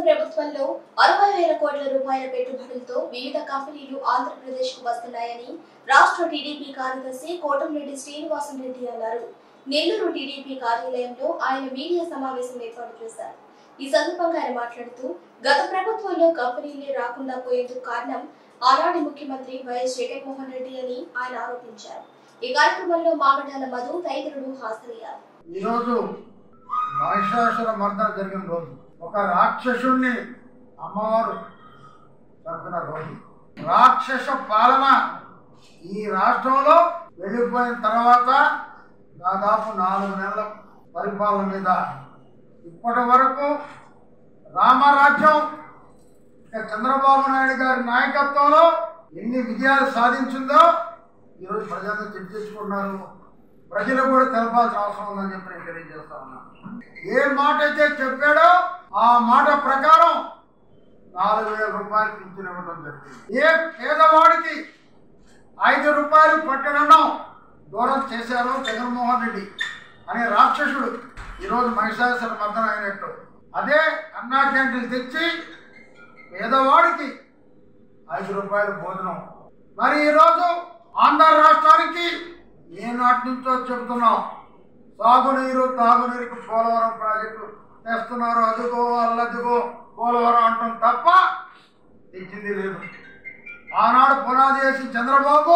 ప్రభుత్వంలో అరవై వేల కోట్ల రూపాయల పెట్టుబడులతో వివిధ కంపెనీలు ఆంధ్రప్రదేశ్ కు వస్తున్నాయని రాష్ట్ర టీడీపీ కార్యదర్శి కోటంరెడ్డి శ్రీనివాసం రెడ్డి అన్నారు నెల్లూరు టీడీపీ కార్యాలయంలో ఆయన మీడియా సమావేశం ఏర్పాటు చేశారు ఈ సందర్భంగా ఆయన మాట్లాడుతూ గత ప్రభుత్వంలో కంపెనీలే రాకుండా పోయేందుకు కారణం ఆనాటి ముఖ్యమంత్రి వైఎస్ జగన్మోహన్ రెడ్డి అని ఆయన ఆరోపించారు ఈ కార్యక్రమంలో మాగడాల మధు తదితరులు హాజరయ్యారు ఈరోజు మహిషాసుర మర్దన జరిగిన రోజు ఒక రాక్షసుణ్ణి అమ్మవారు చంపిన రోజు రాక్షస పాలన ఈ రాష్ట్రంలో వెళ్ళిపోయిన తర్వాత దాదాపు నాలుగు నెలల పరిపాలన మీద ఇప్పటి వరకు రామరాజ్యం ఇక చంద్రబాబు నాయుడు గారి నాయకత్వంలో ఎన్ని విజయాలు సాధించిందో ఈరోజు ప్రజలు చర్చించుకున్నారు ప్రజలు కూడా తెలపాల్సిన అవసరం ఉందని చెప్పి నేను తెలియజేస్తా ఉన్నాను ఏ మాట అయితే చెప్పాడో ఆ మాట ప్రకారం నాలుగు వేల రూపాయలు పింఛన్ ఇవ్వడం జరిగింది ఏ పేదవాడికి ఐదు రూపాయలు పట్టడం దూరం చేశారో జగన్మోహన్ రెడ్డి అనే రాక్షసుడు ఈరోజు మహిషాసుర మర్దన అయినట్టు అదే అన్నా క్యాంటీన్ తెచ్చి పేదవాడికి ఐదు రూపాయల భోజనం మరి ఈరోజు ఆంధ్ర రాష్ట్రానికి ఏ నాటి నుంచో చెబుతున్నాం సాగునీరు తాగునీరుకి పోలవరం ప్రాజెక్టు తెస్తున్నారు అదుగో అల్లదుగో పోలవరం అంటాం తప్ప తెచ్చింది లేదు ఆనాడు పునాది వేసి చంద్రబాబు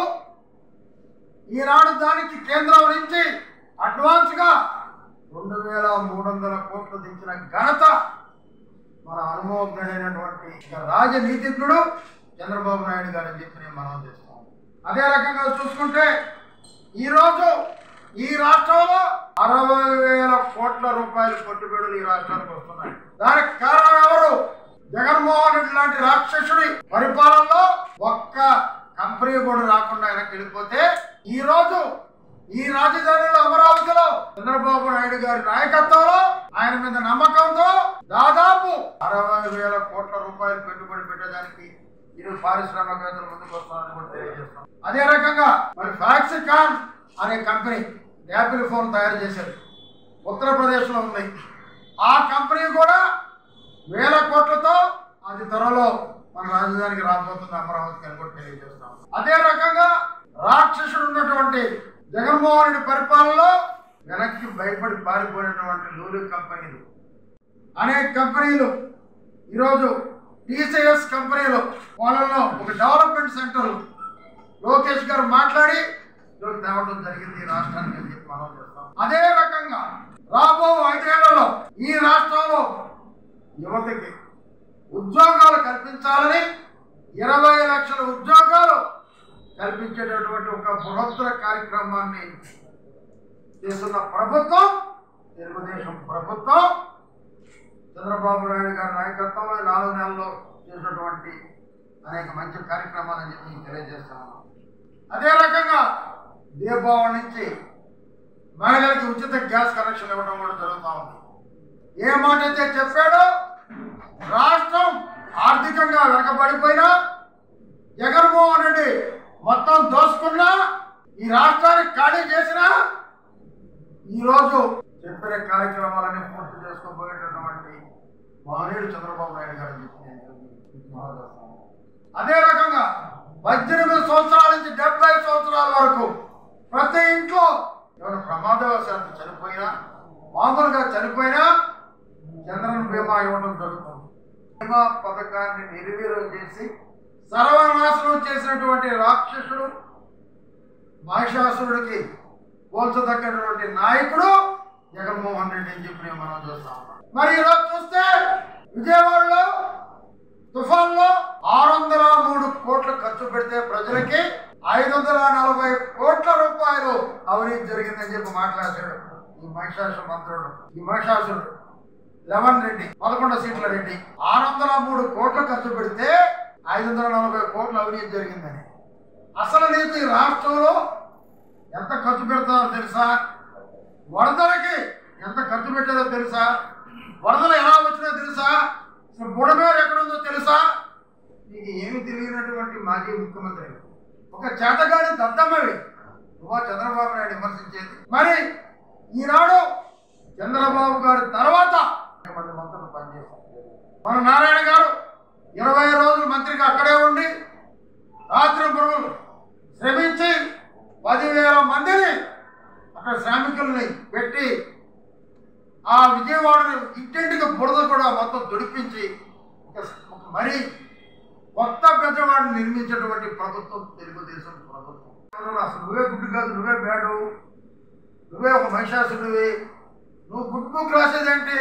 ఈనాడు దానికి కేంద్రం నుంచి అడ్వాన్స్గా రెండు వేల మూడు వందల కోట్లు దించిన ఘనత మన అనుభవజ్ఞుడైనటువంటి రాజనీతిజ్ఞుడు చంద్రబాబు నాయుడు గారు అని చెప్పి నేను మనం చేస్తాం అదే రకంగా చూసుకుంటే ఈరోజు ఈ రాష్ట్రంలో అరవై వేల కోట్ల రూపాయల పెట్టుబడులు ఈ రాష్ట్రానికి వస్తున్నాయి దానికి కారణం ఎవరు జగన్మోహన్ రెడ్డి లాంటి రాక్షసుడి పరిపాలనలో ఒక్క కంపెనీ కూడా రాకుండా వెనక్కి వెళ్ళిపోతే ఈ రోజు ఈ రాజధానిలో అమరావతిలో చంద్రబాబు నాయుడు గారి నాయకత్వంలో ఆయన మీద నమ్మకంతో దాదాపు అరవై వేల కోట్ల రూపాయలు పెట్టుబడి పెట్టడానికి ఈరోజు పారిశ్రామికవేత్తలు ముందుకు వస్తారని కూడా తెలియజేస్తాం అదే రకంగా మరి ఫ్యాక్సికాన్ అనే కంపెనీ యాపిల్ ఫోన్ తయారు చేశారు ఉత్తరప్రదేశ్లో ఉంది ఆ కంపెనీ కూడా వేల కోట్లతో అది త్వరలో మన రాజధానికి రాబోతుంది అమరావతికి అని కూడా తెలియజేస్తాం అదే రకంగా రాక్షసుడు ఉన్నటువంటి జగన్మోహన్ రెడ్డి పరిపాలనలో వెనక్కి భయపడి పారిపోయినటువంటి లూలు కంపెనీలు అనేక కంపెనీలు ఈరోజు టీసీఎస్ కంపెనీలు వాళ్ళలో ఒక డెవలప్మెంట్ సెంటర్ లోకేష్ గారు మాట్లాడి ఈరోజు తేవడం జరిగింది ఈ రాష్ట్రానికి అని చెప్పి మనం చేస్తాం అదే రకంగా రాబో ఐదేళ్లలో ఈ రాష్ట్రంలో యువతకి ఉద్యోగాలు కల్పించాలని ఇరవై లక్షల ఉద్యోగాలు కల్పించేటటువంటి ఒక బృహత్తర కార్యక్రమాన్ని చేస్తున్న ప్రభుత్వం తెలుగుదేశం ప్రభుత్వం చంద్రబాబు నాయుడు గారి నాయకత్వంలో ఈ నాలుగు నెలల్లో చేసినటువంటి అనేక మంచి కార్యక్రమాలని చెప్పి మీకు తెలియజేస్తాను అదే రకంగా దీపావళి నుంచి మహిళలకి ఉచిత గ్యాస్ కనెక్షన్ ఇవ్వడం కూడా జరుగుతూ ఉంది ఏ మాట అయితే చెప్పాడో రాష్ట్రం ఆర్థికంగా వెనకబడిపోయినా జగన్మోహన్ రెడ్డి మొత్తం దోసుకున్నా ఈ రాష్ట్రానికి ఖాళీ చేసినా ఈరోజు చెప్పిన కార్యక్రమాలన్నీ పూర్తి చేసుకోబోయేటటువంటి మహనీయుడు చంద్రబాబు నాయుడు గారు అని చెప్పి నేను మహాదాసు. అదే రకంగా పద్దెనిమిది సంవత్సరాల నుంచి డెబ్బై సంవత్సరాల వరకు ప్రతి ఇంట్లో ఎవరు ప్రమాదవశాత్తు చనిపోయినా మామూలుగా చనిపోయినా చంద్రన్ బీమా ఇవ్వడం జరుగుతుంది బీమా పథకాన్ని నిర్వీర్యం చేసి సర్వనాశనం చేసినటువంటి రాక్షసుడు మహిషాసురుడికి పోల్చదగ్గటువంటి నాయకుడు జగన్మోహన్ రెడ్డి అని చెప్పి నేను మనం చూస్తా ఉన్నాం మరి ఈరోజు చూస్తే విజయవాడలో తుఫాన్లో ఆరు వందల మూడు కోట్లు ఖర్చు పెడితే ప్రజలకి ఐదు వందల నలభై కోట్ల రూపాయలు అవినీతి జరిగిందని చెప్పి మాట్లాడాడు ఈ మహిషాసుర మంత్రుడు ఈ మహిషాసురుడు లెవెన్ రెడ్డి పదకొండు సీట్ల రెడ్డి ఆరు వందల మూడు కోట్లు ఖర్చు పెడితే ఐదు వందల నలభై కోట్లు అవినీతి జరిగిందని అసలు నీకు ఈ రాష్ట్రంలో ఎంత ఖర్చు పెడతారో తెలుసా వరదలకి ఎంత ఖర్చు పెట్టేదో తెలుసా వరదలు ఎలా వచ్చినాయో తెలుసా అసలు బుడమేరు ఎక్కడుందో తెలుసా నీకు ఏమి తెలియనటువంటి మాజీ ముఖ్యమంత్రి ఒక చేతగాని దద్దమ్మవి నువ్వా చంద్రబాబు నాయుడు విమర్శించేది మరి ఈనాడు చంద్రబాబు గారి తర్వాత మంది మంత్రులు పనిచేశారు మన నారాయణ ఆ విజయవాడని ఇంటింటికి బురద కూడా మొత్తం తొడిపించి ఒక ఒక మరీ కొత్త పెద్దవాడిని నిర్మించేటువంటి ప్రభుత్వం తెలుగుదేశం ప్రభుత్వం ఎవరన్నా అసలు నువ్వే గుడ్డు కాదు నువ్వే బేడు నువ్వే ఒక మహిషాసుడివి నువ్వు గుడ్ బుక్ రాసేదేంటి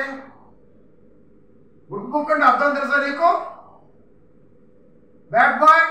గుడ్ బుక్ అంటే అర్థం తెలుసా నీకు బ్యాడ్ బాయ్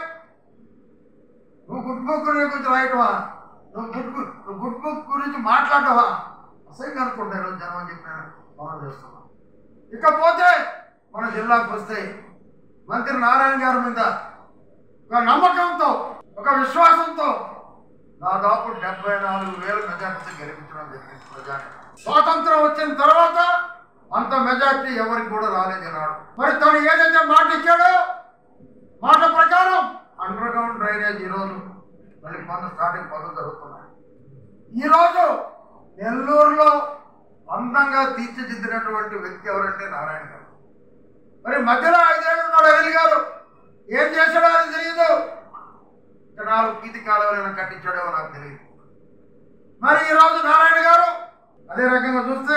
నువ్వు గుడ్ బుక్ గురించి రాయటమా నువ్వు గుడ్ బుక్ నువ్వు గుడ్ బుక్ గురించి మాట్లాడటమా అసహ్యంగా అనుకుంటారు జనం అని చెప్పి నేను మనం చేస్తున్నాం ఇకపోతే మన జిల్లాకు వస్తే మంత్రి నారాయణ గారి మీద ఒక నమ్మకంతో ఒక విశ్వాసంతో దాదాపు డెబ్బై నాలుగు వేల మెజార్టీ గెలిపించడం జరిగింది ప్రజాని స్వాతంత్రం వచ్చిన తర్వాత అంత మెజార్టీ ఎవరికి కూడా రాలేదు ఈనాడు మరి తను ఏదైతే మాట ఇచ్చాడో మాట ప్రకారం అండర్ గ్రౌండ్ డ్రైనేజ్ ఈరోజు మళ్ళీ పనులు స్టార్టింగ్ పనులు జరుగుతున్నాయి ఈరోజు నెల్లూరులో అందంగా తీర్చిదిద్దినటువంటి వ్యక్తి ఎవరంటే నారాయణ గారు మరి మధ్యలో ఐదేళ్ళు ఉన్నాడు అనిల్ గారు ఏం చేశాడో అని తెలియదు ఇంకా నాలుగు పీతి కాలువలైనా కట్టించాడో నాకు తెలియదు మరి ఈరోజు నారాయణ గారు అదే రకంగా చూస్తే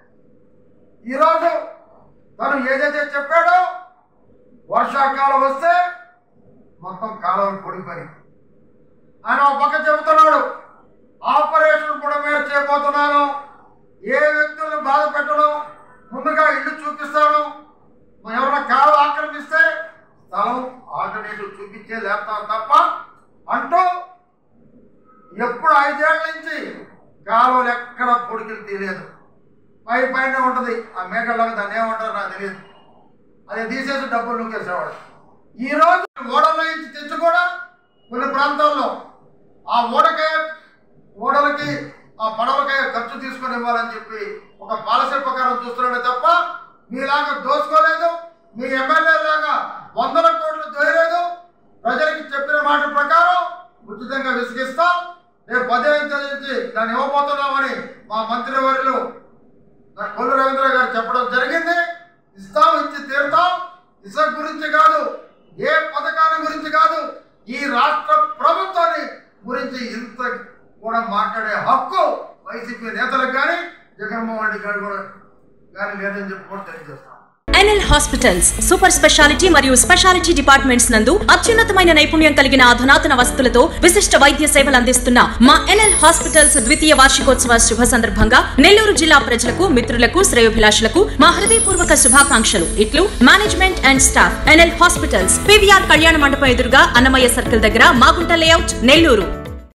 ఈరోజు తను ఏదైతే చెప్పాడో వర్షాకాలం వస్తే మొత్తం కాలువలు పొడిపోయి ఆయన ఒక పక్క చెబుతున్నాడు ఆపరేషన్ కూడా మీరు చేయబోతున్నాను ఏ వ్యక్తులను బాధ పెట్టడం ముందుగా ఇల్లు చూపిస్తాను మరి ఎవరైనా కాలువ ఆక్రమిస్తే స్థలం ఆల్టర్నేటివ్ చూపించే లేపుతాం తప్ప అంటూ ఎప్పుడు ఐదేళ్ల నుంచి కాలువలు ఎక్కడ పొడికిలు తీయలేదు పై పైన ఉంటుంది ఆ మేకల్లాగా దాన్ని ఏమంటారు నాకు తెలియదు అది తీసేసి డబ్బులు నూకేసేవాడు ఈ రోజు ఓడల నుంచి తెచ్చి కూడా కొన్ని ప్రాంతాల్లో ఆ ఓడకాయ ఓడలకి ఆ పడవలకాయ ఖర్చు తీసుకొని ఇవ్వాలని చెప్పి ఒక పాలసీ ప్రకారం చూస్తున్నాడే తప్ప మీలాగా దోసుకోలేదు మీ ఎమ్మెల్యే లాగా వందల కోట్లు దోయలేదు ప్రజలకి చెప్పిన మాట ప్రకారం ఉచితంగా విసిగిస్తాం రేపు పదిహేను తేదీ నుంచి దాన్ని ఇవ్వబోతున్నామని మా మంత్రివర్యులు నాకు కొల్లు రవీంద్ర గారు చెప్పడం జరిగింది ఇస్తాం ఇచ్చి తీరుతాం ఇసుక గురించి కాదు ఏ పథకాల గురించి కాదు ఈ రాష్ట్ర ప్రభుత్వాన్ని గురించి ఇంత కూడా మాట్లాడే హక్కు వైసీపీ నేతలకు కానీ జగన్మోహన్ రెడ్డి గారు కూడా కానీ లేదని చెప్పి కూడా తెలియజేస్తాం ఎన్ఎల్ హాస్పిటల్స్ సూపర్ స్పెషాలిటీ మరియు స్పెషాలిటీ డిపార్ట్మెంట్స్ నందు అత్యున్నతమైన నైపుణ్యం కలిగిన అధునాతన వసతులతో విశిష్ట వైద్య సేవలు అందిస్తున్న మా ఎన్ఎల్ హాస్పిటల్స్ ద్వితీయ వార్షికోత్సవ శుభ సందర్భంగా నెల్లూరు జిల్లా ప్రజలకు మిత్రులకు శ్రేయోభిలాషులకు మా హృదయపూర్వక శుభాకాంక్షలు ఇట్లు management and staff NL hospitals PVR Kalyana Mandapam ఎదురుగా అన్నమయ్య సర్కిల్ దగ్గర మాగుంట లేఅవుట్ నెల్లూరు